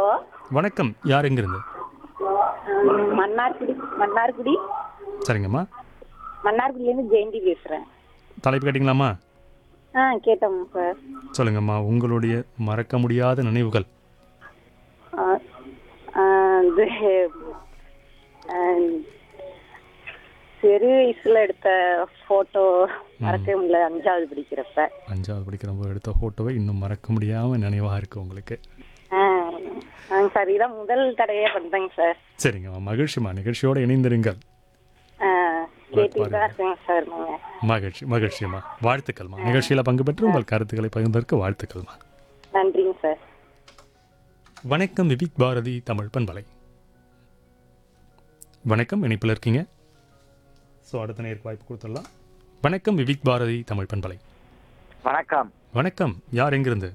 Hello வணக்கம் யார் எங்கிருந்து ம், மன்னார்குடி மன்னார்குடி சரிங்கம்மா மன்னார்குடியிலேருந்து ஜெயந்தி பேசுகிறேன் தலைப்பு கேட்டிங்களாம்மா ஆ கேட்டோம் சார் சொல்லுங்கம்மா உங்களுடைய மறக்க முடியாத நினைவுகள் ஆ, ஆ, இது ஆ, சிறு வயசுல எடுத்த ஃபோட்டோ மறக்கவே முடியல அஞ்சாவது படிக்கிறப்ப அஞ்சாவது படிக்கிறப்போ எடுத்த ஃபோட்டோவை இன்னும் மறக்க முடியாமல் நினைவாக இருக்குது உங்களுக்கு ஆ ஆங்க சார் இதான் முதல் தடவையே பண்ணுறேங்க சார் சரிங்கம்மா மகிழ்ச்சிம்மா நிகழ்ச்சியோடு இணைந்திருங்கள் ஆ கேட்டுட்டு தான் இருக்கேங்க சார் நீங்கள் மகிழ்ச்சி மகிழ்ச்சியம்மா வாழ்த்துக்கள்மா நிகழ்ச்சியில் பங்கு பெற்று உங்கள் கருத்துக்களை பகிர்ந்ததற்கு வாழ்த்துக்கள்மா நன்றிங்க சார் வணக்கம் விவிக் பாரதி தமிழ் பண்பலை வணக்கம் இணைப்பில் இருக்கீங்க ஸோ அடுத்த நேருக்கு வாய்ப்பு கொடுத்துடலாம் வணக்கம் விவிக் பாரதி தமிழ் பண்பலை வணக்கம் வணக்கம் யார் எங்கிருந்து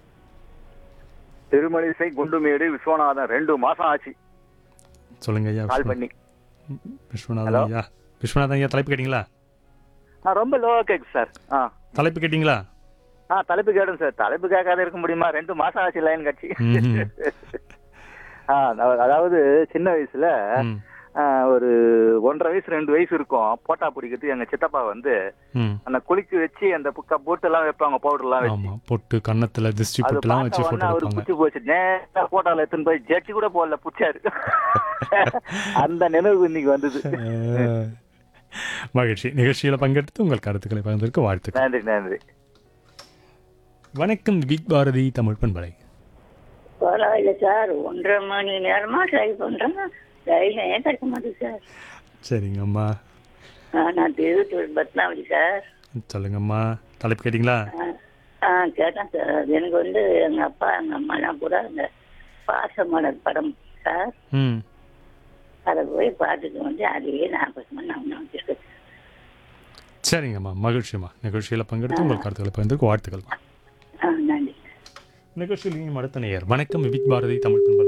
திருமலிசை குண்டுமேடு விஸ்வநாதன் ரெண்டு மாசம் ஆச்சு சொல்லுங்க ஐயா கால் விஸ்வ- பண்ணி விஸ்வநாதன் ஐயா விஸ்வநாதன் ஐயா தலைப்பு கேட்டிங்களா ஆ ரொம்ப லோவா கேக்கு சார் ஆ தலைப்பு கேட்டிங்களா ஆ தலைப்பு கேடும் சார் தலைப்பு கேட்காத இருக்க முடியுமா ரெண்டு மாசம் ஆச்சு லைன் கட்சி ம்ஹும். ஆ அதாவது- அதாவது சின்ன வயசுல ம் ஆ, ஒரு ஒன்றரை வயசு ரெண்டு வயசு இருக்கும் போட்டா பிடிக்கிறது எங்க சித்தப்பா வந்து ம் அந்த குளிக்க வச்சு அந்த புக்க போட்டு எல்லாம் வைப்பாங்க பவுடர் எல்லாம் வச்சு ஆமா பொட்டு கன்னத்துல திருஷ்டி அது பொட்டுலாம் பார்த்த வச்சு உடனே போட்டோ அவரு எடுப்பாங்க புடிச்சு போச்சு நேரா போட்டால எடுத்துன்னு போய் ஜட்டி கூட போடல புடிச்சாரு அந்த நினைவு இன்னைக்கு வந்தது அஹ், மகிழ்ச்சி நிகழ்ச்சியில் பங்கெடுத்து உங்கள் கருத்துக்களை பகிர்ந்ததற்கு வாழ்த்துக்கள் நன்றி நன்றி வணக்கம் விக் பாரதி தமிழ் பண்பலை பரவாயில்ல சார் ஒன்றரை மணி நேரமா ட்ரை பண்றேன் ரயிலே கிடைக்க மாட்டேங்குது சார் சரிங்கம்மா ஆ, நான் திருவத்தூர் பத்மாவதி சார் சொல்லுங்கம்மா தலைப்பு கேட்டிங்களா ஆ, ஆ கேட்டேன் சார் அது எனக்கு வந்து எங்க அப்பா எங்க அம்மாலாம் கூட அந்த பாசமலர் படம் சார் ம் அதை போய் பார்த்துட்டு வந்து அதையே ஞாபகமாக நான் வச்சிருக்கேன் சரிங்கம்மா மகிழ்ச்சிம்மா நிகழ்ச்சியில் பங்கெடுத்து உங்கள் கருத்துக்களை பகிர்ந்ததற்கு வாழ்த்துக்கள்மா ஆ நன்றி நிகழ்ச்சியில் இனியும் அடுத்த நேயர் வணக்கம் விவிக் பாரதி தமிழ் பண்பலை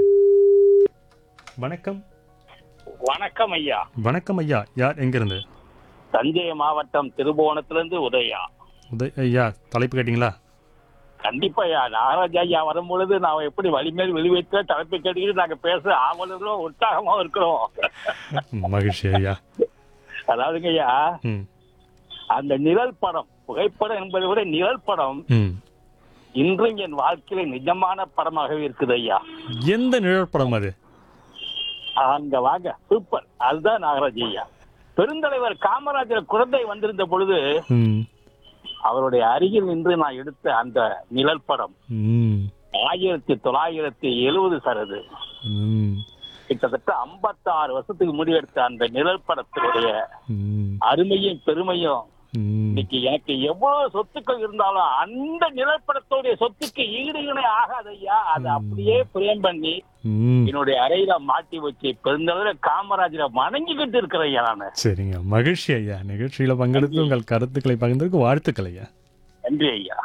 வணக்கம் வணக்கம் ஐயா வணக்கம் ஐயா யார் எங்கிருந்து தஞ்சை மாவட்டம் திருபுவனத்திலிருந்து உதயா உதய் ஐயா தலைப்பு கேட்டிங்களா கண்டிப்பா ஐயா நாகராஜ் ஐயா வரும்பொழுது நான் எப்படி வலிமேல் விழிவைத்த தலைப்பு கேட்டுக்கிட்டு நாங்க பேச ஆவலும் உற்சாகமா இருக்கிறோம் மகிழ்ச்சி ஐயா அதாவதுங்க ஐயா ம் அந்த நிழல் படம் புகைப்படம் என்பதை விட நிழல் படம் ம் இன்றும் என் வாழ்க்கையில நிஜமான படமாகவே இருக்குது ஐயா எந்த நிழற்படம் அது அங்க வாங்க சூப்பர் அதுதான் நாகராஜ் ஐயா பெருந்தலைவர் காமராஜர் குழந்தை வந்திருந்த பொழுது ம் அவருடைய அருகில் நின்று நான் எடுத்த அந்த நிழல் படம் ம் ஆயிரத்தி தொள்ளாயிரத்தி எழுபது சார் அது ம் கிட்டத்தட்ட 56 வருஷத்துக்கு முடிவெடுத்த அந்த நிழல் படத்தினுடைய ம் அருமையும் பெருமையும் ம் இன்னைக்கு எனக்கு எவ்வளவு சொத்துக்கள் இருந்தாலும் அந்த நிழற்படத்துடைய சொத்துக்கு ஈடு இணை ஆகாது ஐயா அதை அப்படியே பிரேம் பண்ணி ம் என்னுடைய அறையில மாட்டி வச்சு பெருந்தளவு காமராஜரை வணங்கிக்கிட்டு இருக்கிறேன் ஐயா நானு சரிங்க மகிழ்ச்சி ஐயா நிகழ்ச்சியில் பங்கெடுத்து உங்கள் கருத்துக்களை பகிர்ந்ததற்கு வாழ்த்துக்கள் ஐயா நன்றி ஐயா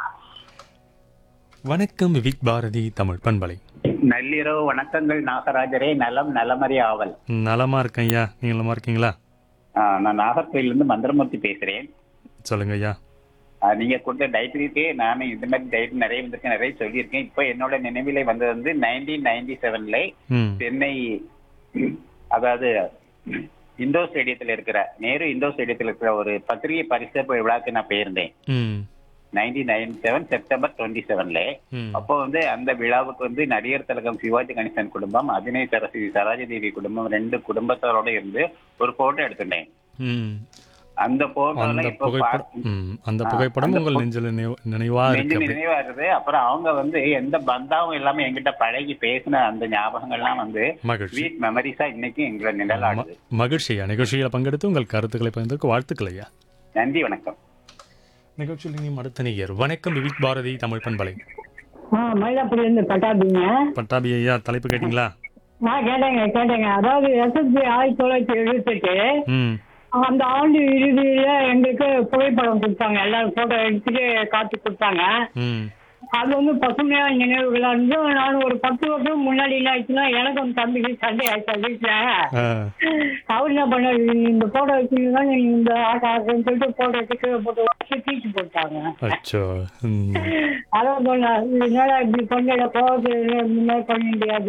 வணக்கம் விவிக் பாரதி தமிழ் பண்பலை நள்ளிரவு வணக்கங்கள் நாகராஜரே நலம் நலமறி ஆவல் நலமா இருக்கேன் ஐயா நீங்க நலமா இருக்கீங்களா ஆ, நான் நாகர்கோயிலிருந்து மந்திரமூர்த்தி பேசுறேன் சொல்லுங்க ஐயா ஆ, நீங்க கொடுத்த டைட்டிலுக்கு நானும் இந்த மாதிரி டைட்டில் நிறைய வந்திருக்கேன் நிறைய சொல்லியிருக்கேன் இப்போ என்னோட நினைவிலே வந்தது வந்து நைன்டீன் நைன்டி செவன்ல ம் சென்னை அதாவது இண்டோ ஸ்டேடியத்தில் இருக்கிற நேரு இண்டோ ஸ்டேடியத்தில் இருக்கிற ஒரு பத்திரிகை பரிசு விழாக்கு நான் போயிருந்தேன் ம் nineteen ninety seven September twenty செவன்ல ம் அப்போ வந்து அந்த விழாவுக்கு வந்து நடிகர் திலகம் சிவாஜி கணேசன் குடும்பம் அபிநய் சரஸ்வதி சரோஜதேவி குடும்பம் ரெண்டு குடும்பத்தாரோட இருந்து ஒரு போட்டோ எடுத்துட்டேன் ம் அந்த போட்டோல அந்த இப்ப புகைப்படம் பா- ம் அந்த ஆ, புகைப்படம் அந்த உங்கள் பு- நெஞ்சில் நினைவு நினைவா இருக்கு நெஞ்சு அப்படி நினைவா இருக்குது அப்புறம் அவங்க வந்து எந்த பந்தாவும் இல்லாம என்கிட்ட பழகி பேசின அந்த ஞாபகங்கள்லாம் வந்து மகிழ்ச்சி ஸ்வீட் மெமரிஸா இன்னைக்கு எங்களை நிழலாடுது மகிழ்ச்சி ஐயா நிகழ்ச்சியில் பங்கெடுத்து உங்கள் கருத்துக்களை பகிர்ந்ததற்கு வாழ்த்துக்கள் ஐயா நன்றி வணக்கம் நிகழ்ச்சியில் இனியும் அடுத்த நேயர் வணக்கம் விவிக் பாரதி தமிழ் பண்பலை ஆ மயிலாப்பூர்லேருந்து பட்டாபிங்க பட்டாபி ஐயா தலைப்பு கேட்டிங்களா நான் கேட்டேங்க கேட்டேங்க அதாவது எஸ்எஸ்பி ஆயிரத்தி தொள்ளாயிரத்தி எழுபத்தெட்டு ம் அந்த ஆண்டு இறுதியில எங்களுக்கு புகைப்படம் கொடுத்தாங்க எல்லாரும் போட்டோ எடுத்துட்டு காட்டி கொடுத்தாங்க ம் அது வந்து பசுமையான நினைவுகளா இருந்து நான் ஒரு பத்து வருஷம் முன்னாடி என்ன ஆச்சுன்னா எனக்கும் தம்பிக்கு சண்டை ஆயிடுச்சா வீட்டுல ஆ அவர் என்ன பண்ணாரு இந்த போட்டோ வச்சுருந்தா இந்த ஆட்டோ ஆட்டுன்னு சொல்லிட்டு போட்டோ எடுத்து போட்டு வச்சு தீச்சு போட்டாங்க அச்சோ ம் அதான் சொன்னேன் இதனால இப்படி பண்ணல போகிறது முன்னாடி பண்ண முடியாது